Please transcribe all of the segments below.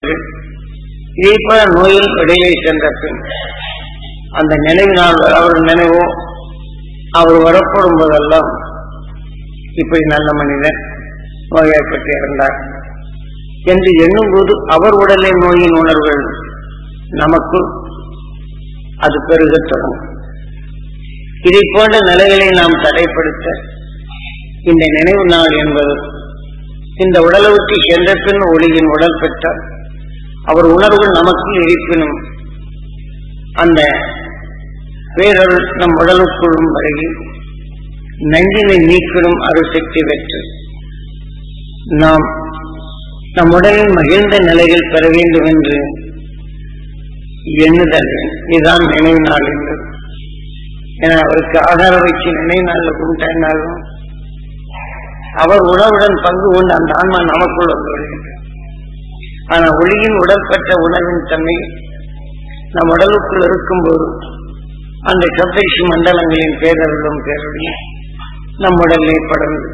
இதே போல நோயில் இடையிலே சென்ற பின் அந்த நினைவினால் அவர் நினைவோ அவர் வரப்படும் போதெல்லாம் இப்படி நல்ல மனிதன் நோயாய்ப்பட்டு இறந்தார் என்று எண்ணும்போது அவர் உடலை நோயின் உணர்வுகள் நமக்கு அது பெருகத் தொடங்கும் இதை போன்ற நிலைகளை நாம் தடைப்படுத்த இந்த நினைவு நாள் என்பது இந்த உடலை விட்டு சென்ற பின் ஒளியின் உடல் பெற்றார் அவர் உணர்வு நமக்கு இருப்பினும் அந்த பேரருள் நம் உடலுக்குள்ளும் வருகி நஞ்சினை நீக்கிடும் அருசக்தி பெற்று நாம் நம் உடலில் மகிழ்ந்த நிலையில் பெற வேண்டும் என்று எண்ணுதல் இதுதான் நினைவு நாள் என்பது என அவருக்கு ஆதார வைக்க நினைவு நாளில் கும்பிட்டாலும் அவர் உணவுடன் பங்கு கொண்டு அந்த ஆன்மா நமக்குள் வந்து வருகின்றது ஆனா ஒளியின் உடல் பெற்ற உணர்வின் தன்மை நம் உடலுக்குள் இருக்கும்போது அந்த சப்தரிஷி மண்டலங்களின் பேரர்களும் பேரொழியும் நம் உடலிலே படர்ந்து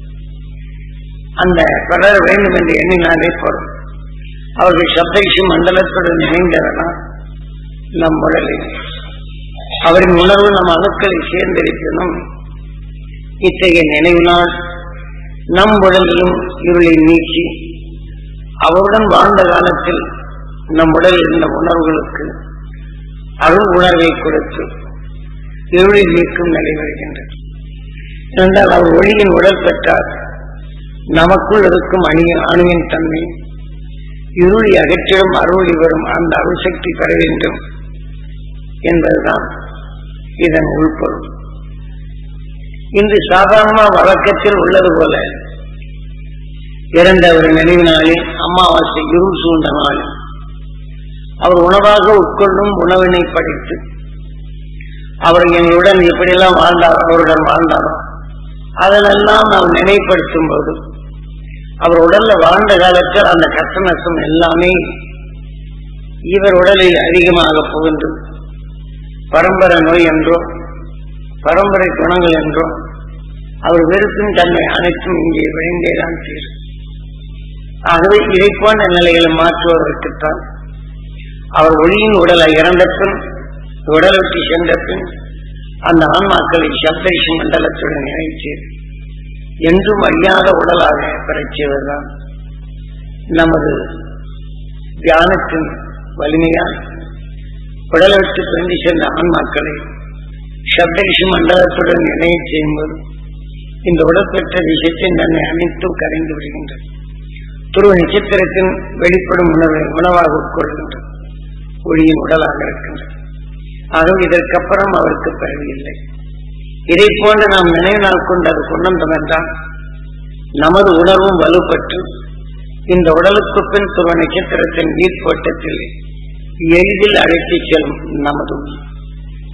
அந்த படர வேண்டும் என்று எண்ணினாலே படும் அவர்கள் சப்தரிஷி மண்டலத்துடன் இணைந்ததனால் நம் உடலில் அவரின் உணர்வு நம் அணுக்களை சேர்ந்திருக்கணும் இத்தகைய நினைவினால் நம் உடலிலும் இருளை நீக்கி அவருடன் வாழ்ந்த காலத்தில் நம் உடலில் இருந்த உணர்வுகளுக்கு அருள் உணர்வை கொடுத்து இருளை நீக்கும் நிலை வருகின்றது என்றால் அவர் ஒளியின் உடல் பெற்றார் நமக்குள் இருக்கும் அணி அணுவின் தன்மை இருளி அகற்றிடும் அருளி வரும் அந்த அருள்சக்தி பெற வேண்டும் என்பதுதான் இதன் உள்பொருள் இன்று சாதாரண வழக்கத்தில் உள்ளது போல இறந்த ஒரு நினைவினாலே அமாவாசை இருள் சூழ்ந்த நாள் அவர் உணவாக உட்கொள்ளும் உணவினை படித்து அவர் எங்களுடன் எப்படியெல்லாம் வாழ்ந்தார் அவருடன் வாழ்ந்தாரோ அதனெல்லாம் நாம் நினைப்படுத்தும் போது அவர் உடல்ல வாழ்ந்த காலத்தில் அந்த கஷ்ட நஷ்டம் எல்லாமே இவர் உடலில் அதிகமாக புகுந்து பரம்பரை நோய் என்றோ பரம்பரை குணங்கள் என்றோ அவர் வெறுக்கும் தன்மை அனைத்தும் இங்கே விளைந்தேதான் தீரும் ஆகவே இதை போன்ற நிலைகளை மாற்றுவதற்குத்தான் அவர் ஒளியின் உடலை இறந்த பின் உடலை விட்டு சென்ற பின் அந்த ஆன்மாக்களை சப்தரிஷி மண்டலத்துடன் இணைத்து என்றும் அழியாத உடலாக பெறச் செய்வதுதான் நமது தியானத்தின் வலிமையால் உடலை விட்டு பிரிந்து சென்ற ஆன்மாக்களை சப்தரிஷி மண்டலத்துடன் இணைய செய்யும்போது இந்த உடல் பெற்ற விஷயத்தின் தன்னை அனைத்தும் கரைந்து விடுகின்றது துருவ நட்சத்திரத்தின் வெளிப்படும் உணர்வை உணவாக உட்கொள்கின்றது ஒளியின் உடலாக இருக்கின்றது ஆகவே இதற்கப்புறம் அவருக்கு பிறவில்லை இதை போன்று நாம் நினைவு நாள் கொண்டு அது கொண்டோம் என்றால் நமது உணர்வும் வலுப்பட்டு இந்த உடலுக்கு பின் துருவ நட்சத்திரத்தின் ஈர்ப்போட்டத்தில் எளிதில் அழைத்துச் செல்லும் நமது உயிர்